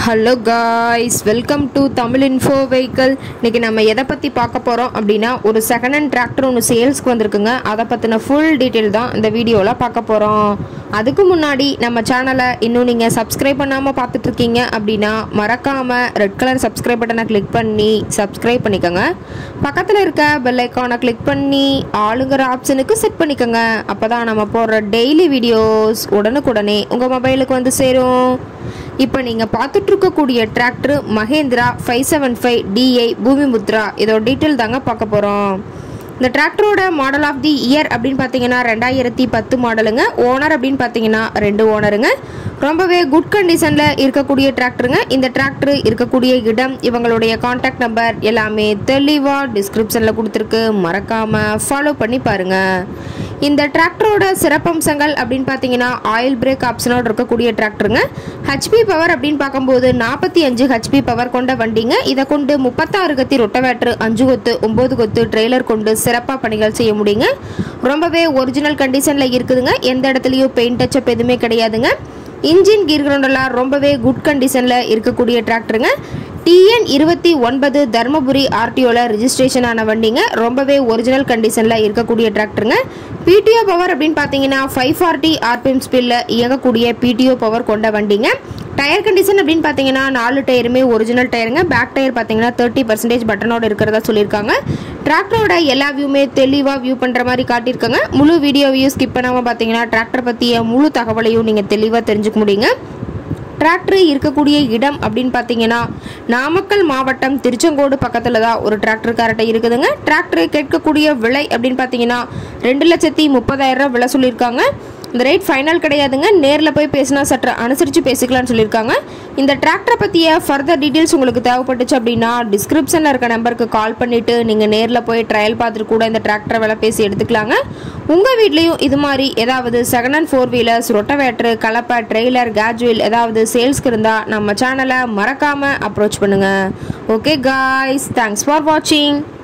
hello guys welcome to Tamil info vehicle இன்னைக்கு நம்ம எதை பற்றி பார்க்க போகிறோம் அப்படின்னா ஒரு செகண்ட் ஹேண்ட் டிராக்டர் ஒன்று சேல்ஸ்க்கு வந்திருக்குங்க அதை பற்றின ஃபுல் டீட்டெயில் தான் இந்த வீடியோவில் பார்க்க போகிறோம் அதுக்கு முன்னாடி நம்ம சேனலை இன்னும் நீங்கள் சப்ஸ்கிரைப் பண்ணாமல் பார்த்துட்டு இருக்கீங்க அப்படின்னா மறக்காமல் ரெட் கலர் சப்ஸ்கிரைப் பட்டனை கிளிக் பண்ணி சப்ஸ்கிரைப் பண்ணிக்கோங்க பக்கத்தில் இருக்க பெல் ஐக்கானை கிளிக் பண்ணி ஆளுங்கிற ஆப்ஷனுக்கு செட் பண்ணிக்கோங்க அப்போ தான் நம்ம போடுற டெய்லி வீடியோஸ் உடனுக்குடனே உங்கள் மொபைலுக்கு வந்து சேரும் இப்போ நீங்கள் பார்த்துட்டு இருக்கக்கூடிய tractor Mahindra five seven five DI Bhoomiputra detail டீட்டெயில் தாங்க பார்க்க போகிறோம் இந்த டிராக்டரோட மாடல் ஆஃப் தி இயர் அப்படின்னு பார்த்தீங்கன்னா ரெண்டாயிரத்தி பத்து மாடலுங்க ஓனர் அப்படின்னு பார்த்தீங்கன்னா ரெண்டு ஓனருங்க ரொம்பவே குட் கண்டிஷனில் இருக்கக்கூடிய டிராக்டருங்க இந்த டிராக்டர் இருக்கக்கூடிய இடம் இவங்களுடைய காண்டாக்ட் நம்பர் எல்லாமே தெளிவாக டிஸ்கிரிப்ஷனில் கொடுத்துருக்கு மறக்காமல் ஃபாலோ பண்ணி பாருங்கள் இந்த டிராக்டரோட சிறப்பம்சங்கள் அப்படின்னு பார்த்தீங்கன்னா ஆயில் பிரேக் ஆப்ஷனோட இருக்கக்கூடிய டிராக்டருங்க ஹெச்பி பவர் அப்படின்னு பார்க்கும்போது நாற்பத்தி அஞ்சு ஹெச்பி பவர் கொண்ட வண்டிங்க இதை கொண்டு முப்பத்தாறு கத்தி ரொட்டவேட்ரு அஞ்சு கொத்து ஒம்பது கொத்து ட்ரெய்லர் கொண்டு சிறப்பாக பணிகள் செய்ய முடியுங்க ரொம்பவே ஒரிஜினல் கண்டிஷனில் இருக்குதுங்க எந்த இடத்துலையும் பெயிண்ட் டச்சப் எதுவுமே கிடையாதுங்க இன்ஜின் கீர் கிரவுண்டெல்லாம் ரொம்பவே குட் கண்டிஷனில் இருக்கக்கூடிய டிராக்டருங்க டிஎன் இருபத்தி ஒன்பது தர்மபுரி ஆர்டிஓவில் ரிஜிஸ்ட்ரேஷன் ஆன வண்டிங்க ரொம்பவே ஒரிஜினல் கண்டிஷனில் இருக்கக்கூடிய டிராக்டருங்க பிடிஓ பவர் அப்படின்னு பார்த்தீங்கன்னா ஃபைவ் ஃபார்ட்டி ஆர்பிஎம் ஸ்பீடில் இயங்கக்கூடிய பிடிஓ பவர் கொண்ட வண்டிங்க டயர் கண்டிஷன் அப்படின்னு பார்த்தீங்கன்னா நாலு டயருமே ஒரிஜினல் டயருங்க பேக் டயர் பார்த்தீங்கன்னா தேர்ட்டி பர்சன்டேஜ் பட்டனோட இருக்கிறதா சொல்லியிருக்காங்க டிராக்டரோட எல்லா வியூமே தெளிவாக வியூ பண்ணுற மாதிரி காட்டியிருக்காங்க முழு வீடியோவையும் ஸ்கிப் பண்ணாமல் பார்த்தீங்கன்னா டிராக்டர் பற்றிய முழு தகவலையும் நீங்கள் தெளிவாக தெரிஞ்சுக்க முடியுங்க டிராக்டர் இருக்கக்கூடிய இடம் அப்படின்னு பார்த்தீங்கன்னா நாமக்கல் மாவட்டம் திருச்செங்கோடு பக்கத்தில் தான் ஒரு டிராக்டர் கரெக்டை இருக்குதுங்க டிராக்டர் கேட்கக்கூடிய விலை அப்படின்னு பார்த்தீங்கன்னா ரெண்டு லட்சத்தி முப்பதாயிரம் ரூபாய் விலை சொல்லியிருக்காங்க இந்த ரேட் ஃபைனல் கிடையாதுங்க நேரில் போய் பேசினா சற்று அனுசரித்து பேசிக்கலாம்னு சொல்லியிருக்காங்க இந்த டிராக்டரை பற்றிய ஃபர்தர் டீட்டெயில்ஸ் உங்களுக்கு தேவைப்பட்டுச்சு அப்படின்னா டிஸ்கிரிப்ஷனில் இருக்க நம்பருக்கு கால் பண்ணிவிட்டு நீங்கள் நேரில் போய் ட்ரையல் பார்த்துட்டு கூட இந்த டிராக்டரை விலை பேசி எடுத்துக்கலாங்க உங்கள் வீட்லேயும் இது மாதிரி ஏதாவது second hand four wheelers rotavator கலப்பை ட்ரெய்லர் கேஜுவல் ஏதாவது சேல்ஸ்க்கு இருந்தால் நம்ம சேனலை மறக்காமல் அப்ரோச் பண்ணுங்கள் ஓகே காய்ஸ் தேங்க்ஸ் ஃபார் வாட்சிங்